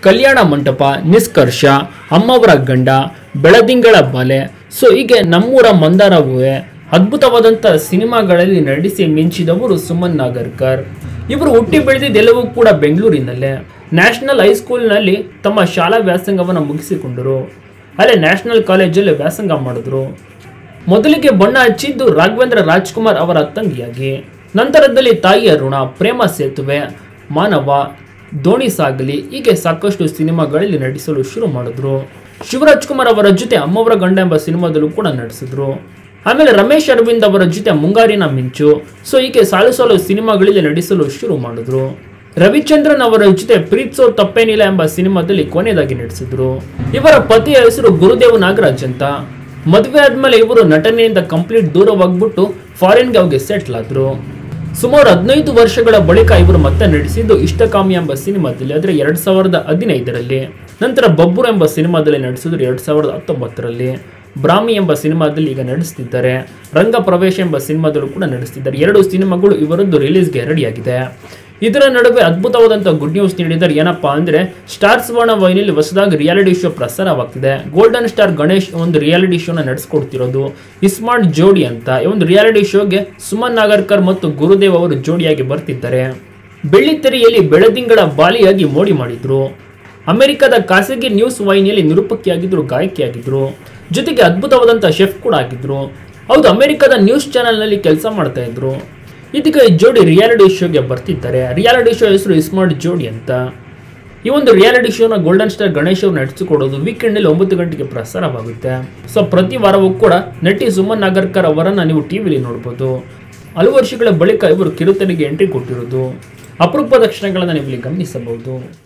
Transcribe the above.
ಕಲ್ಯಾಣ ಮಂಟಪ ನಿಷ್ಕರ್ಷ ಅಮ್ಮವರ ಗಂಡ ಬೆಳದಿಂಗಳ ಬಲೆ ಸೊ ಹೀಗೆ ನಮ್ಮೂರ ಮಂದಾರ ಹೂವೆ ಅದ್ಭುತವಾದಂಥ ಸಿನಿಮಾಗಳಲ್ಲಿ ನಟಿಸಿ ಮಿಂಚಿದವರು ಸುಮನ್ ನಾಗರ್ಕರ್ ಇವರು ಹುಟ್ಟಿ ಬೆಳೆದಿದ್ದೆಲ್ಲವೂ ಕೂಡ ಬೆಂಗಳೂರಿನಲ್ಲೇ ನ್ಯಾಷನಲ್ ಹೈಸ್ಕೂಲ್ನಲ್ಲಿ ತಮ್ಮ ಶಾಲಾ ವ್ಯಾಸಂಗವನ್ನು ಮುಗಿಸಿಕೊಂಡರು ಅಲ್ಲೇ ನ್ಯಾಷನಲ್ ಕಾಲೇಜಲ್ಲಿ ವ್ಯಾಸಂಗ ಮಾಡಿದ್ರು ಮೊದಲಿಗೆ ಬಣ್ಣ ಹಚ್ಚಿದ್ದು ರಾಘವೇಂದ್ರ ರಾಜ್ಕುಮಾರ್ ಅವರ ತಂಗಿಯಾಗಿ ನಂತರದಲ್ಲಿ ತಾಯಿಯ ಋಣ ಪ್ರೇಮ ಸೇತುವೆ ಮಾನವ ದೋಣಿ ಸಾಗಲಿ ಹೀಗೆ ಸಾಕಷ್ಟು ಸಿನಿಮಾಗಳಲ್ಲಿ ನಟಿಸಲು ಶುರು ಮಾಡಿದ್ರು ಶಿವರಾಜ್ ಕುಮಾರ್ ಅವರ ಜೊತೆ ಅಮ್ಮವರ ಗಂಡ ಎಂಬ ಸಿನಿಮಾದಲ್ಲೂ ಕೂಡ ನಟಿಸಿದ್ರು ಆಮೇಲೆ ರಮೇಶ್ ಅರವಿಂದ್ ಅವರ ಜೊತೆ ಮುಂಗಾರಿನ ಮಿಂಚು ಸೊ ಹೀಗೆ ಸಾಲು ಸಾಲು ಸಿನಿಮಾಗಳಲ್ಲಿ ನಟಿಸಲು ಶುರು ಮಾಡಿದ್ರು ರವಿಚಂದ್ರನ್ ಅವರ ಜೊತೆ ಪ್ರೀತ್ಸೋ ತಪ್ಪೇನಿಲ್ಲ ಎಂಬ ಸಿನಿಮಾದಲ್ಲಿ ಕೊನೆಯದಾಗಿ ನಟಿಸಿದ್ರು ಇವರ ಪತಿಯ ಹೆಸರು ಗುರುದೇವ್ ನಾಗರಾಜ್ ಅಂತ ಮದುವೆ ಆದ್ಮೇಲೆ ಇವರು ನಟನೆಯಿಂದ ಕಂಪ್ಲೀಟ್ ದೂರವಾಗ್ಬಿಟ್ಟು ಫಾರಿನ್ಗೆ ಹೋಗಿ ಸೆಟ್ಲ್ ಆದ್ರು ಸುಮಾರು ಹದಿನೈದು ವರ್ಷಗಳ ಬಳಿಕ ಇವರು ಮತ್ತೆ ನಟಿಸಿದ್ದು ಇಷ್ಟಕಾಮಿ ಎಂಬ ಸಿನಿಮಾದಲ್ಲಿ ಆದರೆ ಎರಡ್ ಸಾವಿರದ ಹದಿನೈದರಲ್ಲಿ ನಂತರ ಬಬ್ಬರು ಎಂಬ ಸಿನಿಮಾದಲ್ಲಿ ನಟಿಸಿದ್ರು ಎರಡ್ ಸಾವಿರದ ಹತ್ತೊಂಬತ್ತರಲ್ಲಿ ಬ್ರಾಹ್ಮಿ ಎಂಬ ಸಿನಿಮಾದಲ್ಲಿ ಈಗ ನಟಿಸ್ತಿದ್ದಾರೆ ರಂಗ ಪ್ರವೇಶ ಎಂಬ ಸಿನಿಮಾದಲ್ಲೂ ಕೂಡ ನಟಿಸ್ತಿದ್ದಾರೆ ಎರಡು ಸಿನಿಮಾಗಳು ಇವರದ್ದು ರಿಲೀಸ್ಗೆ ರೆಡಿಯಾಗಿದೆ ಇದರ ನಡುವೆ ಅದ್ಭುತವಾದಂಥ ಗುಡ್ ನ್ಯೂಸ್ ನೀಡಿದ್ದಾರೆ ಏನಪ್ಪಾ ಅಂದ್ರೆ ಸ್ಟಾರ್ಸ್ ವರ್ಣ ವೈನಲ್ಲಿ ಹೊಸದಾಗಿ ರಿಯಾಲಿಟಿ ಶೋ ಪ್ರಸಾರವಾಗ್ತಿದೆ ಗೋಲ್ಡನ್ ಸ್ಟಾರ್ ಗಣೇಶ್ ಒಂದು ರಿಯಾಲಿಟಿ ಶೋನ ನಡೆಸ್ಕೊಡ್ತಿರೋದು ಇಸ್ಮಾರ್ಟ್ ಜೋಡಿ ಅಂತ ಈ ಒಂದು ರಿಯಾಲಿಟಿ ಶೋಗೆ ಸುಮನ್ ನಾಗರ್ಕರ್ ಮತ್ತು ಗುರುದೇವ್ ಅವರು ಜೋಡಿಯಾಗಿ ಬರ್ತಿದ್ದಾರೆ ಬೆಳ್ಳಿತೆರೆಯಲ್ಲಿ ಬೆಳದಿಂಗಳ ಬಾಲಿಯಾಗಿ ಮೋಡಿ ಮಾಡಿದ್ರು ಅಮೆರಿಕದ ಖಾಸಗಿ ನ್ಯೂಸ್ ವಾಹಿನಿಯಲ್ಲಿ ನಿರೂಪಕಿಯಾಗಿದ್ರು ಗಾಯಕಿಯಾಗಿದ್ರು ಜೊತೆಗೆ ಅದ್ಭುತವಾದಂಥ ಶೆಫ್ ಕೂಡ ಆಗಿದ್ರು ಹೌದು ಅಮೆರಿಕದ ನ್ಯೂಸ್ ಚಾನೆಲ್ನಲ್ಲಿ ಕೆಲಸ ಮಾಡ್ತಾ ಇದ್ರು ಇದೀಗ ಈ ಜೋಡಿ ರಿಯಾಲಿಟಿ ಶೋಗೆ ಬರ್ತಿದ್ದಾರೆ ರಿಯಾಲಿಟಿ ಶೋ ಹೆಸರು ಇಸ್ಮಾರ್ಟ್ ಜೋಡಿ ಅಂತ ಈ ಒಂದು ರಿಯಾಲಿಟಿ ಶೋನ ಗೋಲ್ಡನ್ ಸ್ಟಾರ್ ಗಣೇಶ್ ಅವರು ನಡೆಸಿಕೊಡೋದು ವೀಕೆಂಡಲ್ಲಿ ಒಂಬತ್ತು ಗಂಟೆಗೆ ಪ್ರಸಾರವಾಗುತ್ತೆ ಸೊ ಪ್ರತಿ ವಾರವೂ ಕೂಡ ನಟಿ ಸುಮನ್ ನಾಗರ್ಕರ್ ಅವರನ್ನು ನೀವು ಟಿ ವಿಲಿ ನೋಡ್ಬೋದು ಹಲವು ವರ್ಷಗಳ ಬಳಿಕ ಇವರು ಕಿರುತೆರೆಗೆ ಎಂಟ್ರಿ ಕೊಟ್ಟಿರೋದು ಅಪರೂಪದ ಕ್ಷಣಗಳನ್ನು ನೀವು ಇಲ್ಲಿ ಗಮನಿಸಬಹುದು